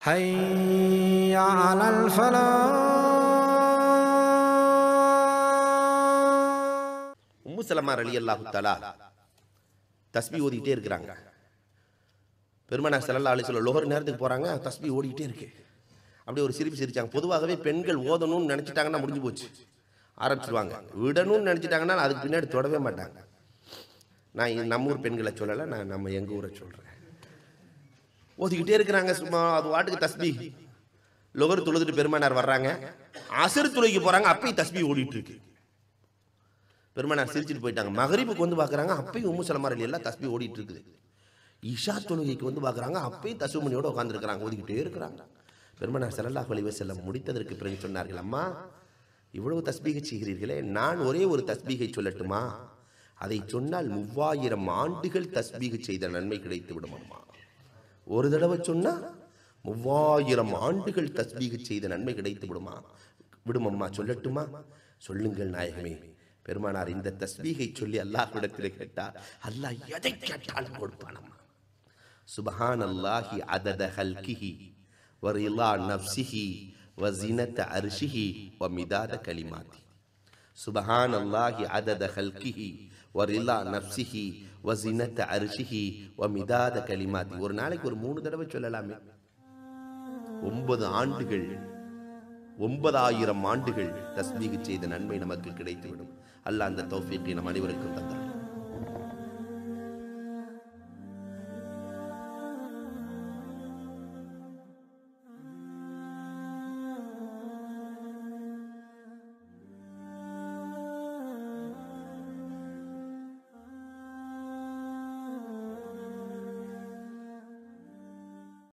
حي على الفلاح உம்மு சலமா அலி அல்லாஹு தலா தஸ்பி ஓதிக்கிட்டே இருக்கிறாங்க பெருமனா செல்லல்லா அலி சொல்ல லோகர் நேரத்துக்கு போகிறாங்க தஸ்பி ஓடிக்கிட்டே இருக்கு அப்படியே ஒரு சிரிப்பு சிரிச்சாங்க பொதுவாகவே பெண்கள் ஓதணும்னு நினச்சிட்டாங்கன்னா முடிஞ்சு போச்சு ஆரம்பிச்சிருவாங்க விடணும்னு நினச்சிட்டாங்கன்னா அதுக்கு பின்னாடி தொடவே மாட்டாங்க நான் இது நம்ம ஊர் பெண்களை சொல்லலை நான் நம்ம எங்கள் ஊரை சொல்கிறேன் ஓதிக்கிட்டே இருக்கிறாங்க சும்மா அது வாட்டுக்கு தஸ்பி லொகர் தொழுதுட்டு பெருமானார் வர்றாங்க அசர் துளைக்கு போகிறாங்க அப்பயும் தஸ்பி ஓடிட்டு இருக்கு பெருமானார் சிரிச்சிட்டு போயிட்டாங்க மகரிப்புக்கு வந்து பார்க்குறாங்க அப்பயும் உம்மு சலமாரலி எல்லாம் தஸ்பி ஓடிட்டு இருக்குது இஷா தொழுகைக்கு வந்து பார்க்குறாங்க அப்பயும் தசுமணியோட உட்காந்துருக்கிறாங்க ஓதிக்கிட்டே இருக்கிறாங்க பெருமானார் ஸல்லல்லாஹு அலைஹி வஸல்லம் முடித்ததற்கு பிறகு சொன்னார்கள் அம்மா இவ்வளவு தஸ்பீகை செய்கிறீர்களே நான் ஒரே ஒரு தஸ்பீகை சொல்லட்டுமா அதை சொன்னால் மூவாயிரம் ஆண்டுகள் தஸ்பீகை செய்த நன்மை கிடைத்து விடும் அம்மா ஒரு தடவை சொன்னா மூவாயிரம் ஆண்டுகள் தஸ்பீகை செய்த நன்மை கிடைத்து விடுமா விடும் அம்மா சொல்லட்டுமா சொல்லுங்கள் நாயகமே பெருமானார் இந்த தஸ்பீகை சொல்லி அல்லாஹ்விடத்தில் கேட்டார் அல்லாஹ் எதை கேட்டாலும் கொடுப்பான் அம்மா சுபஹான் அல்லாஹி அதத ஹல்கிஹி வரிலா நப்சிஹி வசினத்த அரிஷிஹி வமிதாத கலிமாத்தி சுபஹான் அல்லாஹி அதத ஹல்கிஹி வரிலா நப்சிஹி வசினத்த அரிஷிஹி வமிதாத கலிமாத்தி ஒரு நாளைக்கு ஒரு மூணு தடவை சொல்லலாமே ஒன்பது ஆண்டுகள் ஒன்பதாயிரம் ஆண்டுகள் தஸ்மீக செய்த நன்மை நமக்கு கிடைத்துவிடும் அல்லாஹ் அந்த தௌஃபீக்கை நம் அனைவருக்கும் தந்தார்